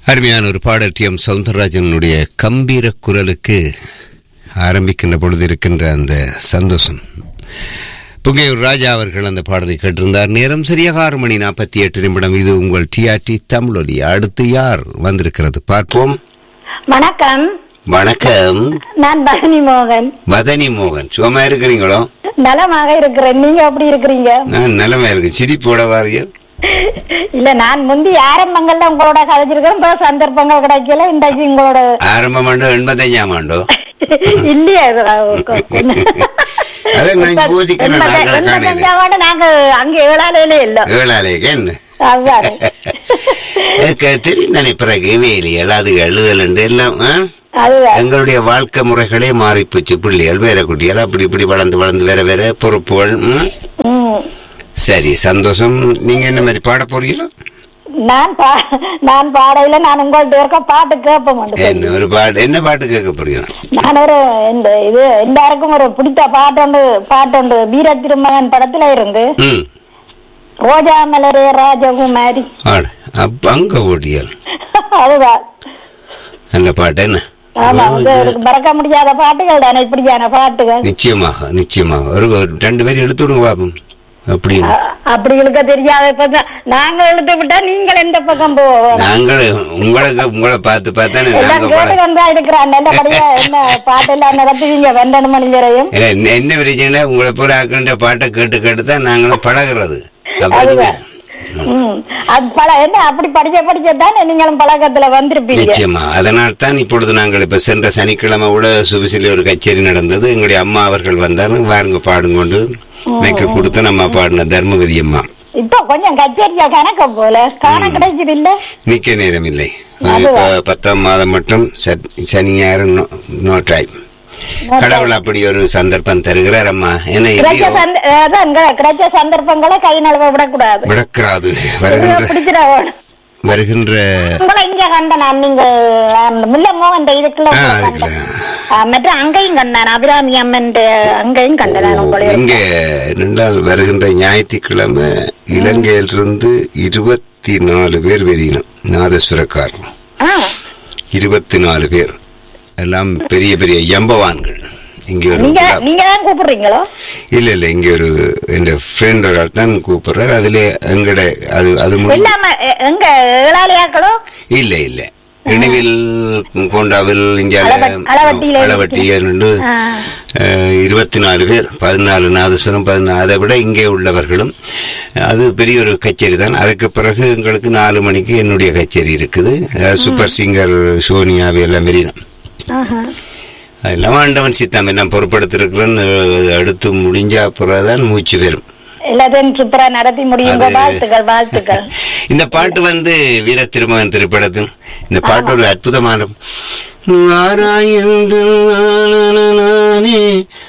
அருமையான ஒரு பாடல் டி எம் சவுந்தரராஜனுடைய கம்பீர குரலுக்கு ஆரம்பிக்கின்ற பொழுது இருக்கின்ற அந்த சந்தோஷம் புங்கையூர் ராஜா அவர்கள் அந்த பாடலை கேட்டிருந்தார் நேரம் சரியாக ஆறு மணி நாற்பத்தி எட்டு நிமிடம் இது உங்கள் டிஆர்டி தமிழொலி அடுத்து யார் வந்திருக்கிறது பார்ப்போம் வணக்கம் வணக்கம் நான் பரணி மோகன் மதனி மோகன் சுகமா இருக்கிறீங்களோ நலமாக இருக்கிறேன் நீங்க எப்படி இருக்கிறீங்க நான் நிலைமை இருக்கு சிரிப்போட வாரியல் இல்ல நான் முந்தி ஆரம்பங்கள்ல உங்களோட கதைச்சிருக்கேன் இப்ப சந்தர்ப்பங்கள் கிடைக்கல இன்றைக்கு உங்களோட ஆரம்பம் ஆண்டோ எண்பத்தஞ்சாம் ஆண்டோ இல்லையா இது, அஹ், கொ- கொ- அதை நான் இப்ப யோசிக்கிறேன், எண்பத்த- நாங்கள் காணையில. எண்பத்தஞ்சாம் ஆண்டு நாங்க அங்க ஏழாலையில இல்ல ஏழாலேக்கு என்ன அதுதான் எனக்கு தெரியும் தானே பிறகு வேலிகள் அது எழுதல் என்று எல்லாம் ஆ? அதுதான் எங்களுடைய வாழ்க்கை முறைகளே மாறி போச்சு பிள்ளைகள் வேற குட்டிகள் அப்படி இப்படி வளர்ந்து வளர்ந்து வேற வேற பொறுப்புகள் ம்? ம். சரி சந்தோஷம் நீங்க என்ன மாதிரி பாட போறீங்களோ நான் பா நான் பாடையில நான் உங்கள்ட்ட இருக்க பாட்டு கேட்பேன் என்ன ஒரு பாட்டு என்ன பாட்டு கேட்க போறீங்க நான் ஒரு இந்த இது எல்லாருக்கும் ஒரு பிடித்த பாட்டு பாட்டு வீர திருமகன் படத்துல இருந்து ம் ரோஜா மலரே ராஜகுமாரி ஆட அப்ப அங்க ஓடியல் அதுதான் நல்ல பாட்டு என்ன ஆமா இது எனக்கு மறக்க முடியாத பாட்டுகள் தானே இப்படியான பாட்டுகள் நிச்சயமாக நிச்சயமாக ஒரு ஒரு ரெண்டு பேரும் எடுத்து விடுங்க பாப்போம் அப்படின்னு அ- அப்படி இழுக்க தெரியாத இப்ப தான் நாங்க இழுத்து விட்டா நீங்கள் எந்த பக்கம் போவோம் நாங்கள் உங்களுக்கு உங்களை பார்த்து பார்த்தானே எல்லாம் நாங்க கேட்டு பாட வந்தா இருக்கிறான் நல்லபடியா என்ன பாட்டெல்லாம் நடத்துவீங்க பன்னெண்டு மணி வரையும் இல்ல, என்ன- என்ன பிரச்சனை உங்களை போல ஆக்கின்ற பாட்டை கேட்டு கேட்டு தான் நாங்களும் பழகுறது அப்ப அதுதான். ம். அது பல என்ன அப்படி படிக்க படிக்கத்தானே நீங்களும் பழக்கத்துல வந்திருப்பீங்க நிச்சயமா அதனால் தான் இப்பொழுது நாங்கள் இப்ப சென்ற சனிக்கிழமை கூட சுபிசில ஒரு கச்சேரி நடந்தது எங்களுடைய அம்மா அவர்கள் வந்தாரு வாருங்க பாடுங்கொண்டு மைக்க கொடுத்து நம்ம பாடின தர்மவதி அம்மா இப்ப கொஞ்சம் கச்சேரியா கணக்க போல காண கிடைக்குது இல்ல நிக்க நேரம் இல்லை அதுவா? இப்ப பத்தாம் மாதம் மட்டும் சட்- சனி ஞாயிறு நோ டைம் கடவுள் அப்படி ஒரு சந்தர்ப்பம் தருகிறார் அம்மா என்ன கிடைச்ச இல்லையோ சந்த- அதான் இங்க கிடைச்ச சந்தர்ப்பங்களை கை நழுவ விடக்கூடாது விளக்கிறாது வருகின்ற பிடிச்சிட வருகின்ற உங்களை இங்க கண்ட நான் நீங்க அந்த முல்லை மோகன் இதுக்குள்ள ஆ, உங்களை அதுக்குள்ள. கண்டேன். ஆ, மற்றும் அங்கேயும் கண்டான் அபிராமி அம்மன் அங்கேயும் கண்டேன் உங்களை இங்க ரெண்டால் வருகின்ற ஞாயிற்றுக்கிழமை இலங்கையிலிருந்து இருபத்தி நாலு பேர் வெளியினம் நாதஸ்வரக்கார் ஆ, இருபத்தி நாலு பேர் எல்லாம் பெரிய பெரிய எம்பவான்கள் இங்க ஒரு நீங்க விழா. நீங்க தான் கூப்பிடுறீங்களோ இல்ல இல்ல இங்க ஒரு என் ஃப்ரெண்ட் ஒரு ஆள் தான் கூப்பிடுறாரு அதுல எங்கட அது அது முடி- இல்லாம எ- எங்க ஏழாளியாக்களோ இல்ல இல்ல இணைவில் கொண்டாவில் இஞ்சால அளவட்- அளவட்டியில அளவட்டி என்று ஆ. இருபத்தி நாலு பேர் பதினாலு நாதஸ்வரம் பதினாலு அதை விட இங்கே உள்ளவர்களும் அது பெரிய ஒரு கச்சேரி தான் அதுக்கு பிறகு எங்களுக்கு நாலு மணிக்கு என்னுடைய கச்சேரி இருக்குது அஹ், சூப்பர் சிங்கர் சோனியாவை எல்லாம் மெரினம் ஆஹா. அதெல்லாம் ஆண்டவன் சித்தம் எல்லாம் பொறுப்படுத்திருக்கிறேன்னு அடுத்து முடிஞ்சா பிறகுதான் மூச்சு வரும் எல்லாத்தையும் சூப்பரா நடத்தி முடியுங்க அது- வாழ்த்துக்கள் வாழ்த்துக்கள் இந்த பாட்டு வந்து வீர திருமகன் திரைப்படத்தில் இந்த பாட்டு ஒரு அற்புதமான ஆராய்ந்து நானே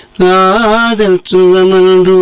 காதல் சுகமன்றோ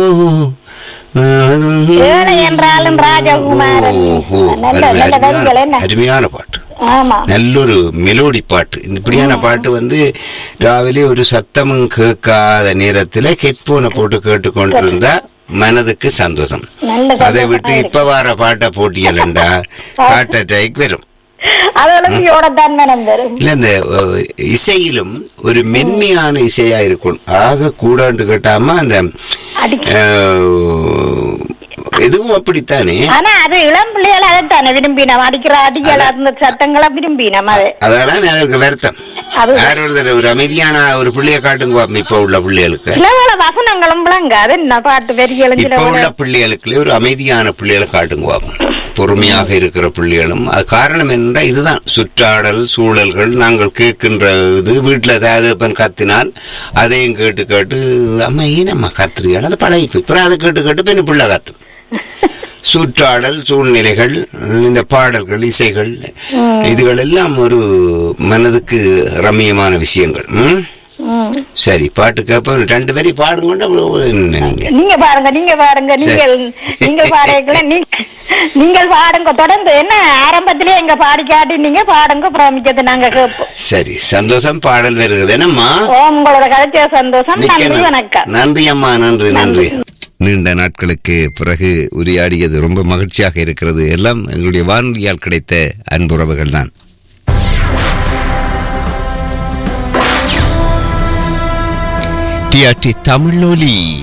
காதல் ஏழை என்றாலும் ராஜகுமாரன் ஓஹோ, நல்ல அருமை, நல்ல வரிகள் அருமையான என்ன அருமையான பாட்டு ஆமா நல்லொரு மெலோடி பாட்டு இந்த இப்படியான பாட்டு வந்து ராவிலே ஒரு சத்தமும் கேட்காத நேரத்துல ஹெட்போனை போட்டு கேட்டுக்கொண்டிருந்தா மனதுக்கு சந்தோஷம் நல்ல அதை சந்தோஷமா விட்டு இருக்கு. இப்ப வர பாட்டை போட்டியலண்டா ஹார்ட் அட்டாக் வரும் அதோட தான் மனம் வரும் இல்ல இந்த அஹ், இசையிலும் ஒரு மென்மையான இசையா இருக்கும் ஆக கூடாண்டு கேட்டாம அந்த அடி அஹ், எதுவும் அப்படித்தானே ஆனா அது இளம் பிள்ளைகள் அதைத்தானே விரும்பினோம் அடிக்கிற அடிகள் அந்த சத்தங்களை விரும்பினோம் அது அதெல்லாம் எனக்கு வருத்தம் அது வேற ஒருத்தர் ஒரு அமைதியான ஒரு பிள்ளைய காட்டுங்க பாப்போம் இப்ப உள்ள பிள்ளைகளுக்கு சிலவேள வசனங்களும் விளங்க அது என்ன பாட்டு வரிகளும் இப்ப உள்ள சில பிள்ளைகளுக்கு ஒரு அமைதியான பிள்ளைகளை காட்டுங்க பாப்போம் பொறுமையாக இருக்கிற பிள்ளைகளும் அது காரணம் என்னென்றா இதுதான் சுற்றாடல் சூழல்கள் நாங்கள் கேட்கின்ற இது வீட்டுல ஏதாவது கத்தினால் அதையும் கேட்டு கேட்டு அம்மா ஏனம்மா கத்துறீங்க அது பழகிப்பு அப்புறம் அதை கேட்டு கேட்டு பின்ன பிள்ளை கத்தும் சுற்றாடல் சூழ்நிலைகள் இந்த பாடல்கள் இசைகள் இதுகள் எல்லாம் ஒரு மனதுக்கு ரம்மியமான விஷயங்கள் ம்? ம். சரி பாட்டு கேப்ப ரெண்டு வரி பாடுங்கொண்டு அவ்வளவு என்ன நீங்க நீங்க பாருங்க நீங்க பாருங்க நீங்கள் நீங்கள் பாடுறீங்களா நீங்க நீங்கள் பாடுங்க தொடர்ந்து என்ன ஆரம்பத்திலே எங்க பாடி காட்டி நீங்க பாடுங்க பிரமிக்கிறது நாங்க கேட்போம் சரி சந்தோஷம் பாடல் வருகிறது என்னம்மா ஓ உங்களோட கதைச்ச சந்தோஷம் மிக்க நன்றி நன்றி. வணக்கம் நன்றி அம்மா நன்றி நன்றி நீண்ட நாட்களுக்கு பிறகு உரையாடியது ரொம்ப மகிழ்ச்சியாக இருக்கிறது எல்லாம் எங்களுடைய வானொலியால் கிடைத்த அன்புறவுகள் தான் டிஆர்டி தமிழொலி